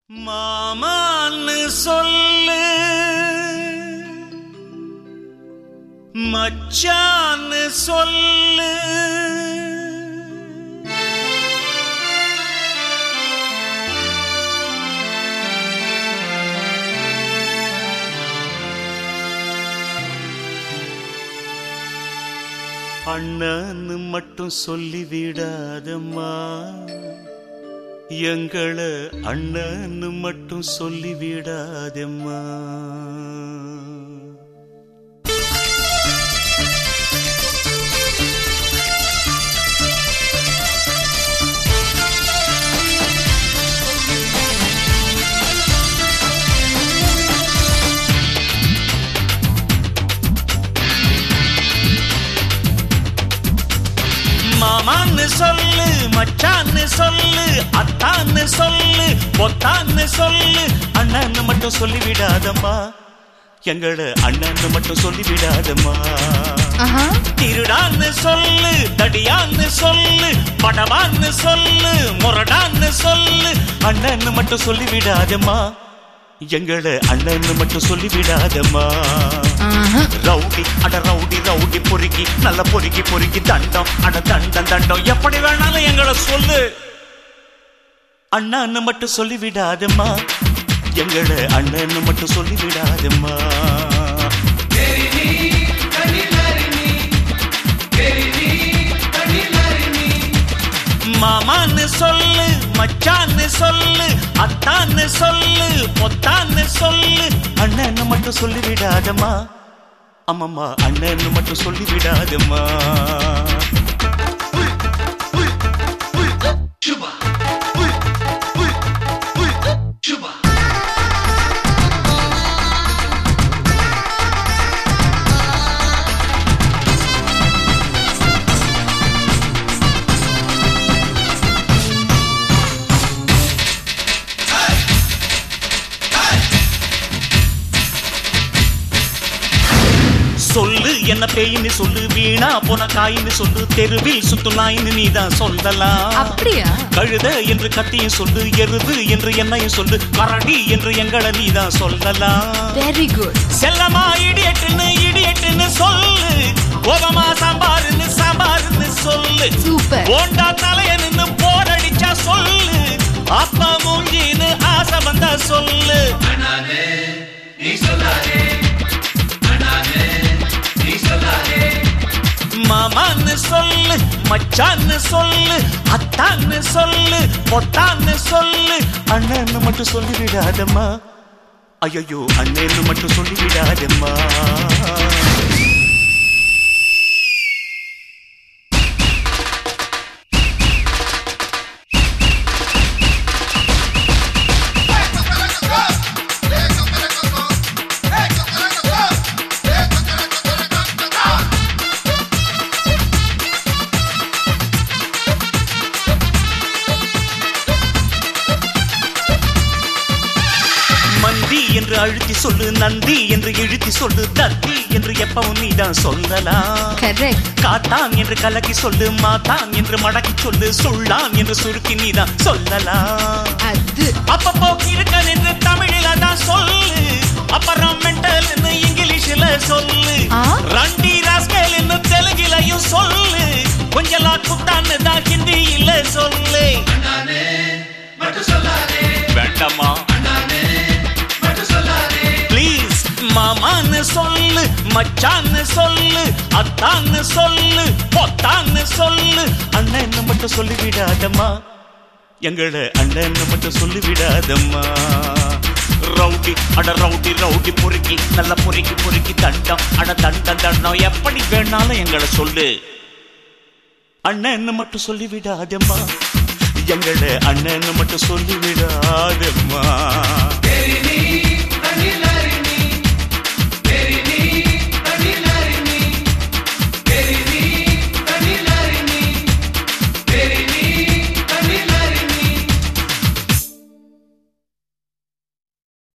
மாமான்னு சொல்லு மச்சான்னு சொல்லு அண்ணன்னு மட்டும் சொல்லிவிடாதம்மா எங்களை அண்ணன்னு மட்டும் சொல்லிவிடாதம்மா மாமான்னு சொல்லு மச்சான்னு சொல்லு அத்தான்னு சொல்லு பொத்தான்னு சொல்லு அண்ணன்னு மட்டும் சொல்லிவிடாதம்மா எங்கள அண்ணன்னு மட்டும் சொல்லிவிடாதம்மா ஆஹா திருடான்னு சொல்லு தடியான்னு சொல்லு படவான்னு சொல்லு முரடான்னு சொல்லு அண்ணன்னு மட்டும் சொல்லிவிடாதம்மா எங்கள அண்ணன்னு மட்டும் சொல்லிவிடாதம்மா ஆஹா ரவுடி அட ரவுடி ரவுடி பொறுக்கி நல்ல பொறுக்கி பொறுக்கி தண்டம் அட தண்டம் தண்டம் எப்படி வேணாலும் எங்களை சொல்லு அண்ணன்னு மட்டும் சொல்லி விடாதம்மா எங்களை அண்ணன்னு மட்டும் சொல்லி விடாதம்மா மாமான்னு சொல்லு மச்சான்னு சொல்லு அத்தான்னு சொல்லு பொத்தான்னு சொல்லு அண்ணன்னு மட்டும் சொல்லி விடாதம்மா அம்மம்மா அண்ணன்னு மட்டும் சொல்லி விடாதம்மா சொல்லு என்ன பேயின்னு சொல்லு வீணா போன காயின்னு சொல்லு தெருவில் சுத்து நாயின்னு நீதான் சொல்லலாம் அப்படியா கழுத என்று கத்தியும் சொல்லு எருது என்று என்னையும் சொல்லு கரடி என்று எங்களை நீதான் சொல்லலாம் வெரி குட் செல்லமா இடியட்டுன்னு இடியட்டுன்னு சொல்லு கோபமா சாம்பாருன்னு சாம்பாருன்னு சொல்லு சூப்பர் ஓண்டா தலைய நின்னு போரடிச்சா சொல்லு அப்பா மூஞ்சின்னு ஆசை வந்தா சொல்லு மாமான்னு சொல்லு மச்சான்னு சொல்லு அத்தான்னு சொல்லு பொத்தான்னு சொல்லு அண்ணன்னு மட்டும் சொல்லி விடாதம்மா ஐயோ அண்ணன்னு மட்டும் சொல்லி விடாதம்மா மந்தி என்று அழுத்தி சொல்லு நந்தி என்று இழுத்தி சொல்லு தத்தி என்று எப்பவும் நீதான் சொல்லலாம் கரெக்ட் காத்தான் என்று கலக்கி சொல்லு மாத்தான் என்று மடக்கி சொல்லு சொல்லான் என்று சுருக்கி நீதான் சொல்லலாம் அது அப்பப்போ கிறுக்கன் என்று தமிழில தான் சொல்லு அப்புறம் மென்டல் இங்கிலீஷ்ல சொல்லு ஆ? ரண்டி ராஸ்கல் தெலுங்கிலையும் சொல்லு கொஞ்சலா குத்தான்னு தான் ஹிந்தியில சொல்லு வேண்டாமா ப்ளீஸ் மாமான்னு சொல்லு மச்சான்னு சொல்லு அத்தான்னு சொல்லு பொத்தான்னு சொல்லு அண்ணன்னு மட்டும் சொல்லி விடாதம்மா எங்களை அண்ணன்னு மட்டும் சொல்லி விடாதம்மா ரவுடி அட ரவுடி ரவுடி பொறுக்கி நல்ல பொறுக்கி பொறுக்கி தண்டம் அட தண்டம் தண்டம் எப்படி வேணாலும் எங்களை சொல்லு அண்ணன்னு மட்டும் சொல்லி விடாதம்மா எங்களை அண்ணன்னு மட்டும் சொல்லி விடாதம்மா